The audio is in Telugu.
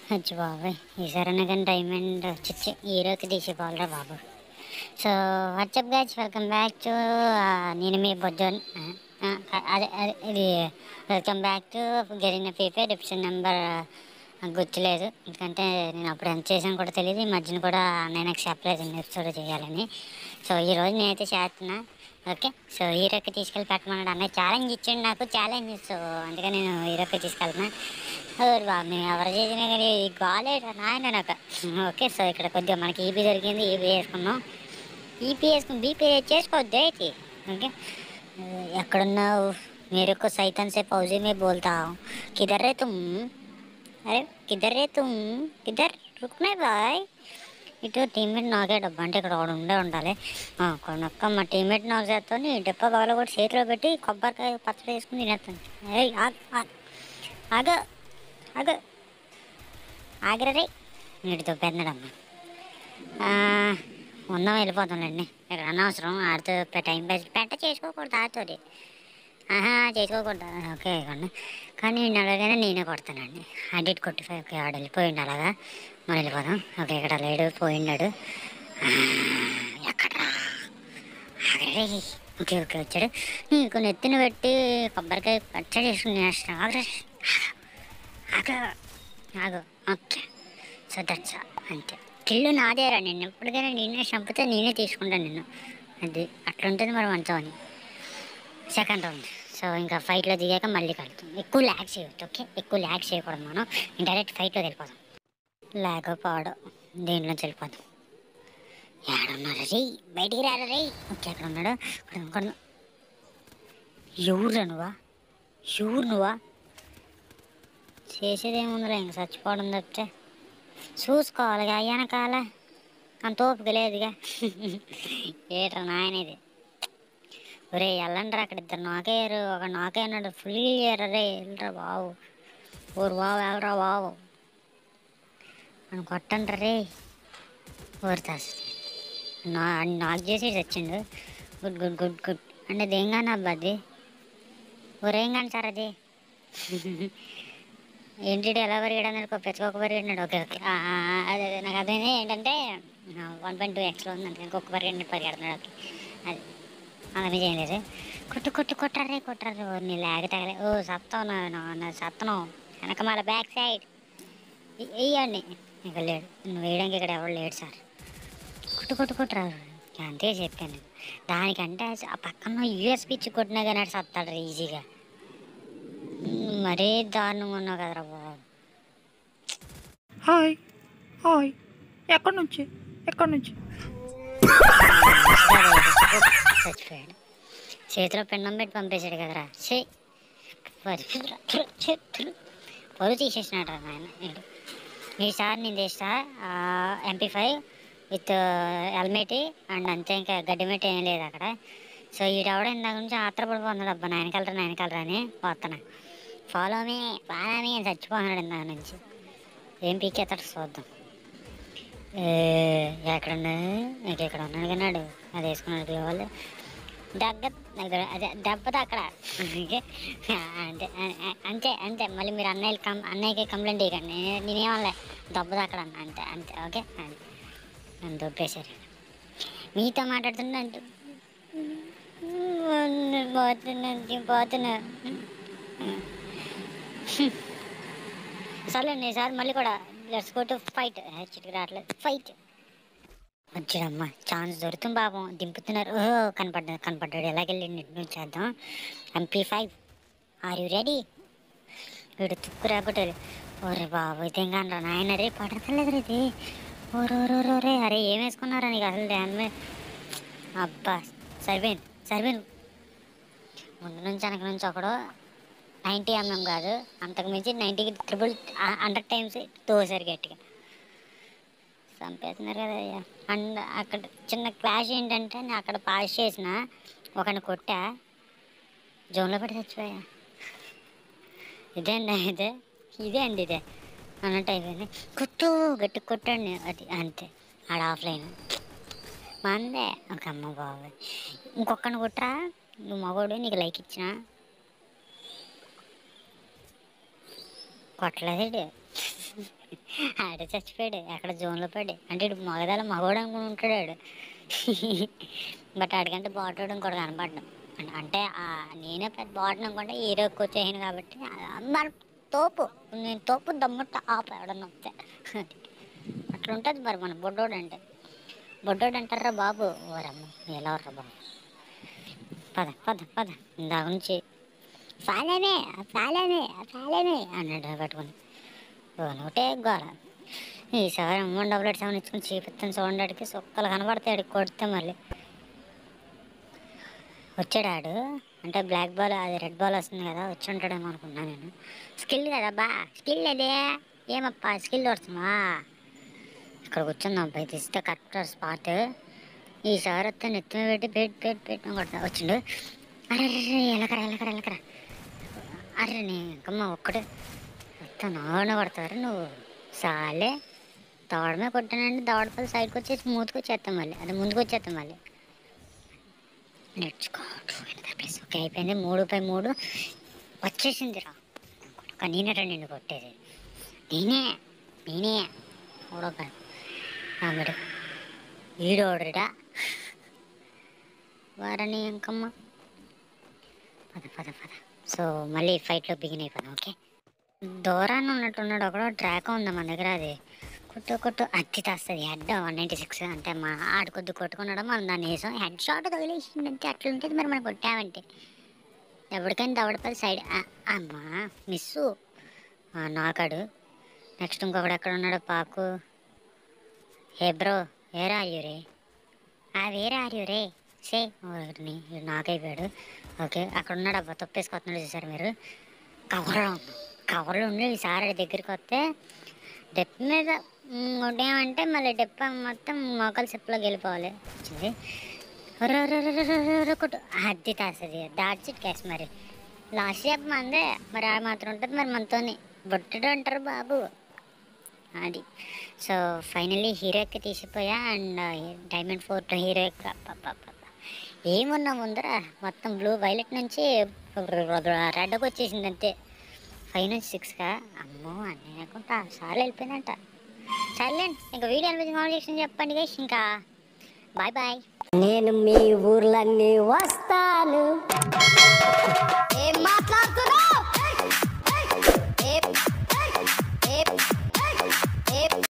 వచ్చి బాబాయ్ ఈసారైనా కానీ డైమండ్ చిచ్చి హీరోకి తీసిపోవాలరా బాబు so what's up guys welcome back to నేను మీ బొజ్జోన్ అదే అదే ఇది వెల్కమ్ బ్యాక్ టు గెలిన ఫీఫే డిప్షన్ నెంబర్ గుర్తులేదు ఎందుకంటే నేను అప్పుడు ఎంత చేసాను కూడా తెలియదు ఈ మధ్యన కూడా నేను నాకు చెప్పలేదు ఎపిసోడ్ చేయాలని సో ఈరోజు నేనైతే చేస్తున్నా ఓకే సో హీరోకి తీసుకెళ్ళి పెట్టమన్నాడు అన్నయ్య ఛాలెంజ్ ఇచ్చాడు నాకు ఛాలెంజ్ సో అందుకే నేను హీరోకి తీసుకెళ్తున్నా ఓరి బాబు నేను ఎవరు చేసినా కానీ గాలేడు నాయన నాకు ఓకే సో ఇక్కడ కొద్దిగా మనకి ఈపీ దొరికింది ఈపీ వేసుకున్నాం ఈపీ వేసుకుని బీపీ చేసుకోవద్దు ఏంటి ఓకే ఎక్కడున్నావు मेरे को सैतन से फौजी में बोलता हूँ किधर है तुम अरे किधर है तुम किधर रुकना है भाई ఇటు టీమ్మేట్ నాకే డబ్బా అంటే ఇక్కడ వాడు ఉండే ఉండాలి ఆ, కొనక్క మా టీమ్మేట్ నాకు చేస్తాను ఈ డబ్బా పగల కూడా చేతిలో పెట్టి కొబ్బరికాయ పచ్చడి వేసుకుని తినేస్తాను ఏయ్ ఆగ్ ఆగ్ ఆగ ఆగ ఆగరే వీటితో పెద్దడమ్మా ఉన్నాం వెళ్ళిపోతాంలేండి ఇక్కడ అనవసరం ఆడితో పె- టైం పాస్ పెట్ట చేసుకోకూడదు ఆడితోటి ఆహా చేసుకోకూడదు ఓకే ఇవ్వండి కానీ నేను అలాగైనా నేనే కొడతానండి అడిట్ కొట్టి ఫైవ్ ఓకే ఆడు వెళ్ళిపోయిండు అలాగా మనం వెళ్ళిపోదాం ఓకే ఇక్కడ లేడు పోయినాడు ఆ, ఎక్కడ్రా ఆగరే. ఓకే ఓకే వచ్చాడు నీకు నెత్తిన పెట్టి కొబ్బరికాయ పచ్చడి వేసుకుని నేస్తాను ఆగరే ఆగ ఆగు ఓకే సో దట్స్ అంతే కిల్లు నాదేరా నేను ఎప్పటికైనా నేనే చంపితే నేనే తీసుకుంటాను నిన్ను అది అట్లుంటుంది మరి మంచం అని సెకండ్ రౌండ్ సో ఇంకా ఫైట్లో దిగాక మళ్ళీ కలుగుతాం ఎక్కువ ల్యాక్ చేయొద్దు ఓకే ఎక్కువ ల్యాక్ చేయకూడదు మనం డైరెక్ట్ ఫైట్లో వెళ్ళిపోదాం ల్యాక్ పాడు దేంట్లోంచి వెళ్ళిపోదాం ఏడున్నారు రీ బయటికి రారా రీ ఓకే అక్కడ ఉన్నాడు అక్కడ అక్కడ ఎవరు నువ్వా ఎవరు నువ్వా చేసేది ఏముందిరా ఇంక చచ్చిపోవడం తప్పితే చూసుకోవాలిగా వెనకాల అంత ఓపిక లేదుగా ఏట్రా నాయన ఇది ఒరే వెళ్ళండి అక్కడ ఇద్దరు నాకేయరు ఒక నాకే అన్నాడు ఫుల్ చేయరు రే వెళ్ళరా బావు ఊరు బావు ఎవరా బావు అని కొట్టండి రే ఊరుతాస్ నా నాకు చేసి వచ్చిండు గుడ్ గుడ్ గుడ్ గుడ్ అంటే దేం కానీ అబ్బా అది ఊరేం కానీ సార్ అది ఏంటి ఎలా పరిగెడన్నాడు పెంచుకోక పరిగెడినాడు ఓకే ఓకే ఆ, ఆ, ఆ, అదే అదే నాకు అదే ఏంటంటే వన్ పాయింట్ టూ ఎక్స్లో ఉంది అందుకని ఒక్క పరిగెడిన పరిగెడుతున్నాడు ఓకే అది అలా మీద ఏం లేదు కొట్టు కొట్టు కొట్టరే కొట్టరే ఓ నీ లేక తగలే ఓ సత్తం నా సత్తనం వెనక మళ్ళీ బ్యాక్ సైడ్ వేయండి ఇక లేడు నువ్వు వేయడానికి ఇక్కడ ఎవరు లేడు సార్ కొట్టు కొట్టు కొట్టరా అంతే చెప్పాను దానికంటే ఆ పక్కన యూఎస్పి ఇచ్చి కొట్టినా కానీ అటు సత్తాడు ఈజీగా మరీ దారుణంగా ఉన్నావు కదరా బాబు హాయ్ హాయ్ ఎక్కడి నుంచి ఎక్కడి నుంచి చచ్చిపోయాడు చేతిలో పిండం పెట్టి పంపేశాడు కదరా చే పొరు తీసేసినాడు రా నాయన వీడు. ఈసారి నేను తెస్తా MP five with helmet and అంతే ఇంకా గడ్డిమెట్ ఏం లేదు అక్కడ సో ఈడెవడ ఇందాక నుంచి ఆత్రపడిపోతున్నాడు అబ్బా నాయనకలరా నాయనకలరా అని వస్తున్నా ఫాలో మీ ఫాలో మీ అని చచ్చిపోతున్నాడు ఇందాక నుంచి ఏం పీకేస్తాడు చూద్దాం ఏ, ఎక్కడున్నా నీకు ఇక్కడ ఉన్నాడు కన్నాడు అది వేసుకున్నాడు గ్లోవల్ దగ్గ దగ్గర అదే దెబ్బతో అక్కడ ఓకే? అంతే అ- అ- అంతే అంతే మళ్ళీ మీరు అన్నయ్య కం అన్నయ్యకి కంప్లైంట్ ఇవ్వకండి నేను నేనేమనలే దెబ్బతో అక్కడ అన్న అంతే అంతే ఓకే అంతే నన్ను దొబ్బేశారు మీతో మాట్లాడుతున్నా అంటే పోతున్నా పోతున్నా సర్లేండి సార్ మళ్ళీ కూడా లెట్స్ గో టు ఫైట్ చిటికి రావట్లేదు ఫైట్ వచ్చాడమ్మా ఛాన్స్ దొరుకుతుంది పాపం దింపుతున్నారు ఓహో కనపడ్డా కనపడ్డాడు ఎలాగెళ్ళి నిన్ను చేద్దాం MP five are you ready వీడు తుక్కు రాబట్టాడు ఓరే బాబు ఇదేం కానరా నాయన రే పడతలేదు రే ఇది ఓరోరోరో రే అరే ఏం వేసుకున్నారా నీకు అసలు డ్యామే అబ్బా సరిపోయింది సరిపోయింది ముందు నుంచి వెనక నుంచి ఒకడు నైంటీ ఎంఎం కాదు అంతకు మించి నైంటీకి ట్రిపుల్ హండ్రెడ్ టైమ్స్ తోసారు గట్టిగా చంపేస్తున్నారు కదా అయ్యా అండ్ అక్కడ చిన్న క్లాష్ ఏంటంటే నేను అక్కడ పాస్ చేసిన ఒకని కొట్టా జోన్లో పెట్టి చచ్చిపోయా ఇదేందా ఇదే ఇదే అండి ఇదే అన్నట్టు అయిపోయింది కొట్టు గట్టి కొట్టండి అది అంతే ఆడ ఆఫ్లైన్ మందే ఒక అమ్మ బాబు ఇంకొకని కొట్టరా నువ్వు మగోడు నీకు లైక్ ఇచ్చిన కొట్టలేదు ఆడే చచ్చిపోయాడు ఎక్కడ జోన్లో పడి అంటే ఇటు మగదాల మగవాడు అనుకుని ఉంటాడు ఆడు బట్ ఆడికంటే బాటోడు ఇంకోటి కనపడ్డాం అంటే ఆ నేనే పెద్ద బాటను అనుకుంటే హీరోకి వచ్చేసాను కాబట్టి ఆ- మన తోపు నేను తోపు దమ్ముట్ట ఆప ఎవడన్నా వస్తే అట్లా ఉంటుంది మరి మన బొడ్డోడు అంటే బొడ్డోడు అంటారా బాబు ఓరమ్మ ఎలా రా బాబు పద పద పద ఇందాక నుంచి ఫాలేమే ఫాలేమే ఫాలేమే అన్నాడు పట్టుకొని ఒకటే గోల ఈసారి అమ్మ డబుల్ ఎయిట్ సెవెన్ ఇచ్చుకుని చూపిస్తాను చూడండికి సుక్కలు కనబడతాడు కొడితే మళ్ళీ వచ్చాడు ఆడు అంటే బ్లాక్ బాల్ అది రెడ్ బాల్ వస్తుంది కదా వచ్చి ఉంటాడేమో అనుకున్నా నేను స్కిల్ కదా బా స్కిల్ అదే ఏమప్పా స్కిల్ వస్తుందా ఇక్కడ కూర్చుంది అబ్బాయి తీస్తే కరెక్ట్ స్పాట్ ఈసారి వస్తే నెత్తిన పెట్టి పెట్టి పెట్టి పెట్టి కొడతా వచ్చిండు అరే అరే ఎలకరా ఎలకరా ఎలకరా అరే నీ ఇంకమ్మ ఒక్కడే మొత్తం నాన్న కొడతారు నువ్వు సాలే దవడమే కొట్టానంటే దవడపల్లి సైడ్కి వచ్చేసి మూతికి వచ్చేస్తాం మళ్ళీ అది ముందుకు వచ్చేస్తాం మళ్ళీ నేర్చుకో ప్లస్ ఓకే అయిపోయింది మూడు పై మూడు వచ్చేసింది రా ఒక నేనే నిన్ను కొట్టేది నేనే నేనే ఓడొక ఆమెడు ఈడోడరా వారని ఇంకమ్మ పద పద పద సో మళ్ళీ ఫైట్లో బిగిన్ అయిపోదాం ఓకే దూరాన్ని ఉన్నట్టున్నాడు ఒకడో ట్రాక్ ఉంది మన దగ్గర అది కొట్టు కొట్టు అత్తి తెస్తుంది హెడ్ వన్ నైంటీ సిక్స్ అంటే మా ఆడు కొద్ది కొట్టుకున్నాడు మనం దాన్ని వేసాం హెడ్ షాట్ తగిలేసిందంటే అట్లా ఉంటుంది మరి మనం కొట్టామంటే ఎవరికైనా దవడపల్లి సైడ్ అమ్మా మిస్సు నాకాడు నెక్స్ట్ ఇంకొకడు ఎక్కడ ఉన్నాడు పాకు హే బ్రో వేరే ఆర్యూ ఆ వేరే ఆర్యూ రే సే ఒకరిని నాకైపోయాడు ఓకే అక్కడ ఉన్నాడు అబ్బా తొప్పేసుకొస్తున్నాడు చూసారు మీరు కవర్లో ఉన్నాం కవర్లో ఉండి ఈసారి ఆడి దగ్గరికి వస్తే డెప్ మీద మ్, కొట్టామంటే మళ్ళీ డెప్ మొత్తం మోకాలు చెప్పులోకి వెళ్ళిపోవాలి వచ్చింది ర ర ర ర ర ర ర కొట్టు అది తాస్తుంది దాట్స్ ఇట్ క్యాష్ మరి లాస్ట్ చెప్ప మందే మరి ఆ మాత్రం ఉంటుంది మరి మనతోని బొట్టడు అంటారు బాబు అది సో ఫైనల్లీ హీరోకి తీసిపోయా అండ్ డైమండ్ ఫోర్ట్ హీరో ఏమున్నా ముందర మొత్తం బ్లూ వైలెట్ నుంచి రెడ్కి వచ్చేసింది అంతే ఫైవ్ నుంచి సిక్స్గా అమ్మో అన్నీ అనుకుంటా సార్లు వెళ్ళిపోయిందంట సర్లేండి ఇంకా వీడియో అనిపించిన కాల్ చెప్పండి గైస్ ఇంకా బాయ్ బాయ్ నేను మీ ఊర్లన్నీ వస్తాను ఏం మాట్లాడుతున్నావు